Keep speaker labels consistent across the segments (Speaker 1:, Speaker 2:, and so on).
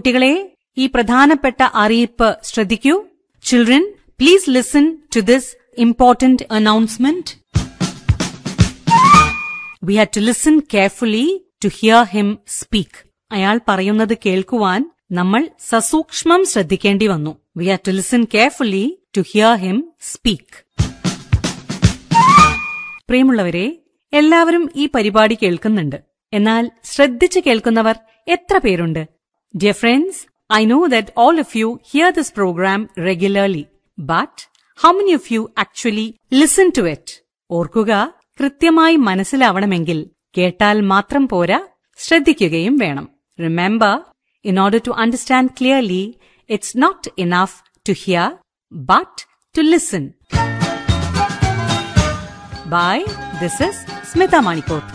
Speaker 1: കുട്ടികളെ ഈ പ്രധാനപ്പെട്ട അറിയിപ്പ് ശ്രദ്ധിക്കൂ children please listen to this important announcement we had to listen carefully to hear him speak അയാൾ പറയുന്നത് കേൾക്കുവാൻ നമ്മൾ സസൂക്ഷ്മം ശ്രദ്ധിക്കേണ്ടി വന്നു we had to listen carefully to hear him speak പ്രിയമുള്ളവരെ എല്ലാവരും ഈ പരിപാടി കേൾക്കുന്നുണ്ട് എന്നാൽ ശ്രദ്ധിച്ചു കേൾക്കുന്നവർ എത്ര പേരുണ്ട് dear friends I know that all of you hear this programme regularly but how many of you actually listen to it ഓർക്കുക കൃത്യമായി മനസ്സിലാവണമെങ്കിൽ കേട്ടാൽ മാത്രം പോരാ ശ്രദ്ധിക്കുകയും വേണം remember in order to understand clearly it's not enough to hear but to listen bye this is Smitha Manikkoth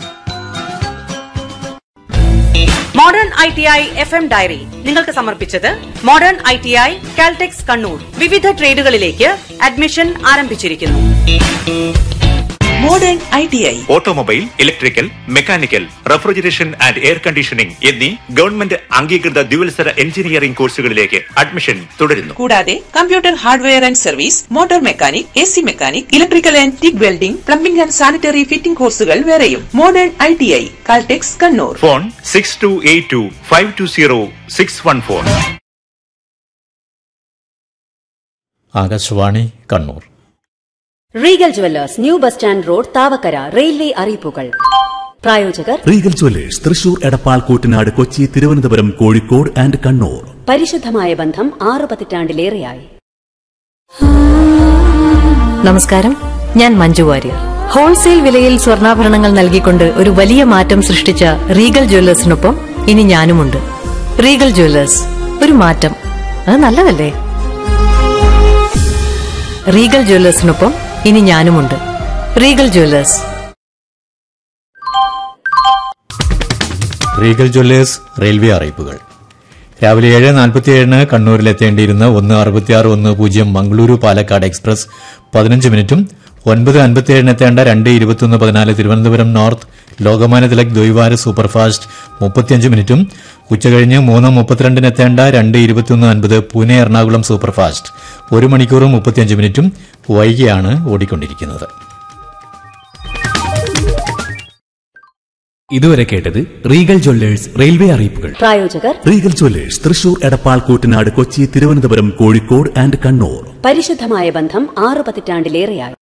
Speaker 1: modern I T I F M diary നിങ്ങൾക്ക് സമർപ്പിച്ചത് modern I T I Caltex Kannur വിവിധ ട്രേഡുകളിലേക്ക് അഡ്മിഷൻ ആരംഭിച്ചിരിക്കുന്നു
Speaker 2: modern I T I
Speaker 3: automobile electrical mechanical refrigeration and air conditioning എന്നീ government അംഗീകൃത ദ്വിവത്സര engineering കോഴ്സുകളിലേക്ക് admission തുടരുന്നു
Speaker 2: കൂടാതെ computer hardware and service motor mechanic A C mechanic electrical and TIG welding plumbing and sanitary fitting കോഴ്സുകൾ വേറെയും modern I T I Caltex Kannur
Speaker 3: phone six two eight two five two zero six one four
Speaker 4: Akashvani Kannur
Speaker 5: Regal jewellers new bus stand road Thavakkara railway അറിയിപ്പുകൾ പ്രായോജകർ
Speaker 6: Regal jewellers Thrissur Edappal Koottanad Kochi Thiruvananthapuram Kozhikode and Kannur
Speaker 5: പരിശുദ്ധമായ ബന്ധം ആറു പതിറ്റാണ്ടിലേറെയായി
Speaker 7: നമസ്കാരം ഞാൻ മഞ്ജു വാര്യർ ഹോൾസെയിൽ വിലയിൽ സ്വർണ്ണാഭരണങ്ങൾ നൽകിക്കൊണ്ട് ഒരു വലിയ മാറ്റം സൃഷ്ടിച്ച റീഗൽ ജ്വല്ലേഴ്സിനൊപ്പം ഇനി ഞാനുമുണ്ട് റീഗൽ ജ്വല്ലേഴ്സ് ഒരു മാറ്റം അത് നല്ലതല്ലേ റീഗൽ ജ്വല്ലേഴ്സിനൊപ്പം ഇനി ഞാനുമുണ്ട് Regal jewellers
Speaker 4: Regal jewellers railway അറിയിപ്പുകൾ രാവിലെ ഏഴ് നാൽപ്പത്തിയേഴിന് കണ്ണൂരിലെത്തേണ്ടിയിരുന്ന ഒന്ന് അറുപത്തിയാറ് ഒന്ന് പൂജ്യം മംഗളൂരു പാലക്കാട് എക്സ്പ്രസ് പതിനഞ്ച് മിനിറ്റും ഒൻപത് അൻപത്തിയേഴിന് എത്തേണ്ട രണ്ട് ഇരുപത്തിയൊന്ന് പതിനാല് തിരുവനന്തപുരം നോർത്ത് ലോകമാന്യ തിലക് ദ്വൈവാര സൂപ്പർഫാസ്റ്റ് മുപ്പത്തിയഞ്ച് മിനിറ്റും ഉച്ചകഴിഞ്ഞ് മൂന്ന് മുപ്പത്തിരണ്ടിന് എത്തേണ്ട രണ്ട് ഇരുപത്തിയൊന്ന് അൻപത് പൂനെ എറണാകുളം സൂപ്പർഫാസ്റ്റ് ഒരു മണിക്കൂറും മുപ്പത്തിയഞ്ച് മിനിറ്റും വൈകിയാണ് ഓടിക്കൊണ്ടിരിക്കുന്നത്
Speaker 8: ഇതുവരെ കേട്ടത് റീഗൽ ജ്വല്ലേഴ്സ് റെയിൽവേ അറിയിപ്പുകൾ
Speaker 5: പ്രായോജകർ
Speaker 6: Regal jewellers Thrissur Edappal Koottanad Kochi Thiruvananthapuram Kozhikode and Kannur
Speaker 5: പരിശുദ്ധമായ ബന്ധം ആറു പതിറ്റാണ്ടിലേറെയായി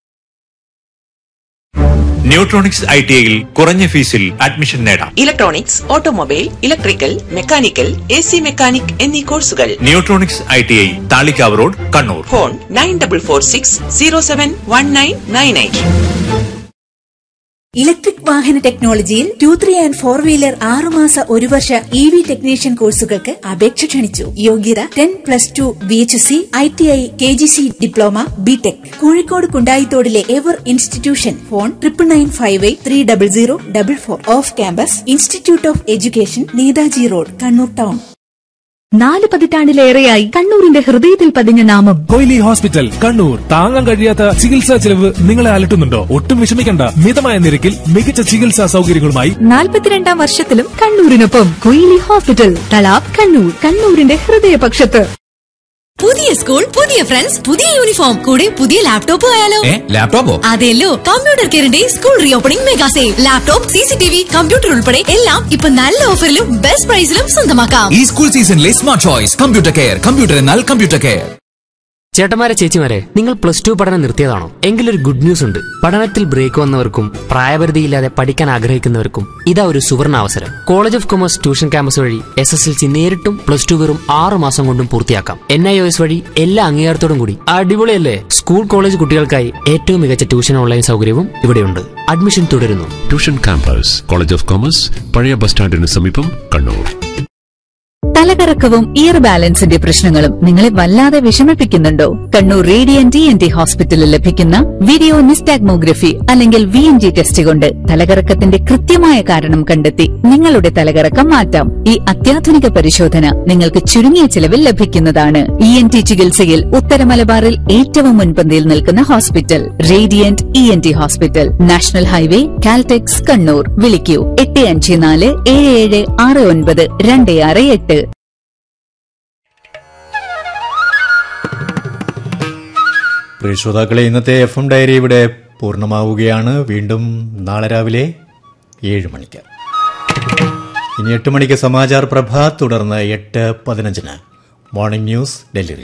Speaker 3: ന്യൂട്രോണിക്സ് ഐ ടി ഐയിൽ കുറഞ്ഞ ഫീസിൽ അഡ്മിഷൻ നേടാം
Speaker 2: electronics automobile electrical mechanical A C mechanic എന്നീ കോഴ്സുകൾ
Speaker 3: Neutronics I T I Thalikkavu road Kannur
Speaker 2: phone nine double four six zero seven one nine nine eight
Speaker 9: electric വാഹന ടെക്നോളജിയിൽ two three and four wheeler ആറുമാസ ഒരു വർഷ ഇ വി ടെക്നീഷ്യൻ കോഴ്സുകൾക്ക് അപേക്ഷ ക്ഷണിച്ചു യോഗ്യത ten plus two B H C I T I K G C diploma BTech Kozhikode കുണ്ടായിത്തോടിലെ ever institution phone triple nine five eight three double zero double four of campus institute of education Netaji road Kannur town
Speaker 10: നാല് പതിറ്റാണ്ടിലേറെയായി കണ്ണൂരിന്റെ ഹൃദയത്തിൽ പതിഞ്ഞ നാമം
Speaker 11: Koyili hospital Kannur താങ്ങാൻ കഴിയാത്ത ചികിത്സാ ചെലവ് നിങ്ങളെ അലട്ടുന്നുണ്ടോ ഒട്ടും വിഷമിക്കണ്ട മിതമായ നിരക്കിൽ മികച്ച ചികിത്സാ സൗകര്യങ്ങളുമായി
Speaker 10: നാൽപ്പത്തിരണ്ടാം വർഷത്തിലും കണ്ണൂരിനൊപ്പം കൊയിലി ഹോസ്പിറ്റൽ തലാബ് കണ്ണൂർ കണ്ണൂരിന്റെ ഹൃദയപക്ഷത്ത്
Speaker 12: പുതിയ സ്കൂൾ പുതിയ ഫ്രണ്ട്സ് പുതിയ യൂണിഫോം കൂടെ പുതിയ ലാപ്ടോപ്പ് ആയാലോ
Speaker 8: ലാപ്ടോപ്പോ
Speaker 12: അതെല്ലോ കമ്പ്യൂട്ടർ കെയറിന്റെ school reopening mega sale laptop C C T V computer ഉൾപ്പെടെ എല്ലാം ഇപ്പൊ നല്ല ഓഫറിലും ബെസ്റ്റ് പ്രൈസിലും സ്വന്തമാക്കാം
Speaker 8: ഈ സ്കൂൾ സീസണിലെ smart choice computer care computer എന്നാൽ കമ്പ്യൂട്ടർ കെയർ
Speaker 13: ചേട്ടന്മാരെ ചേച്ചിമാരെ നിങ്ങൾ പ്ലസ് ടു പഠനം നിർത്തിയതാണോ എങ്കിലൊരു ഗുഡ് ന്യൂസ് ഉണ്ട് പഠനത്തിൽ ബ്രേക്ക് വന്നവർക്കും പ്രായപരിധിയില്ലാതെ പഠിക്കാൻ ആഗ്രഹിക്കുന്നവർക്കും ഇതാ ഒരു സുവർണ അവസരം college of commerce tuition campus വഴി എസ് എസ് എൽ സി നേരിട്ടും പ്ലസ് ടു വെറും ആറ് മാസം കൊണ്ടും പൂർത്തിയാക്കാം എൻ ഐ ഒ എസ് വഴി എല്ലാ അംഗീകാരത്തോടും കൂടി അടിപൊളിയല്ലേ സ്കൂൾ കോളേജ് കുട്ടികൾക്കായി ഏറ്റവും മികച്ച ട്യൂഷൻ ഓൺലൈൻ സൗകര്യവും ഇവിടെയുണ്ട് അഡ്മിഷൻ തുടരുന്നു
Speaker 14: tuition campus college of commerce പഴയ ബസ് സ്റ്റാൻഡിന് സമീപം കണ്ണൂർ
Speaker 10: തലകറക്കവും ഇയർ ബാലൻസിന്റെ പ്രശ്നങ്ങളും നിങ്ങളെ വല്ലാതെ വിഷമിപ്പിക്കുന്നുണ്ടോ Kannur Radiant T N T ഹോസ്പിറ്റലിൽ ലഭിക്കുന്ന വീഡിയോ നിസ്റ്റാഗ്മോഗ്രഫി അല്ലെങ്കിൽ വി എൻ ജി ടെസ്റ്റ് കൊണ്ട് തലകറക്കത്തിന്റെ കൃത്യമായ കാരണം കണ്ടെത്തി നിങ്ങളുടെ തലകറക്കം മാറ്റാം ഈ അത്യാധുനിക പരിശോധന നിങ്ങൾക്ക് ചുരുങ്ങിയ ചിലവിൽ ലഭിക്കുന്നതാണ് ഇ എൻ ടി ചികിത്സയിൽ ഉത്തര മലബാറിൽ ഏറ്റവും മുൻപന്തിയിൽ നിൽക്കുന്ന hospital Radiant E N T hospital national highway Caltex Kannur വിളിക്കൂ എട്ട് അഞ്ച് നാല് ഏഴ് ഏഴ് ആറ് ഒൻപത് രണ്ട് ആറ് എട്ട്
Speaker 4: പ്രിയ ശ്രോതാക്കളെ ഇന്നത്തെ എഫ് എം ഡയറി ഇവിടെ പൂർണ്ണമാവുകയാണ് വീണ്ടും നാളെ രാവിലെ ഏഴ് മണിക്ക് ഇനി എട്ട് മണിക്ക് സമാചാർ പ്രഭ തുടർന്ന് എട്ട് പതിനഞ്ചിന് മോർണിംഗ് ന്യൂസ് ഡൽഹി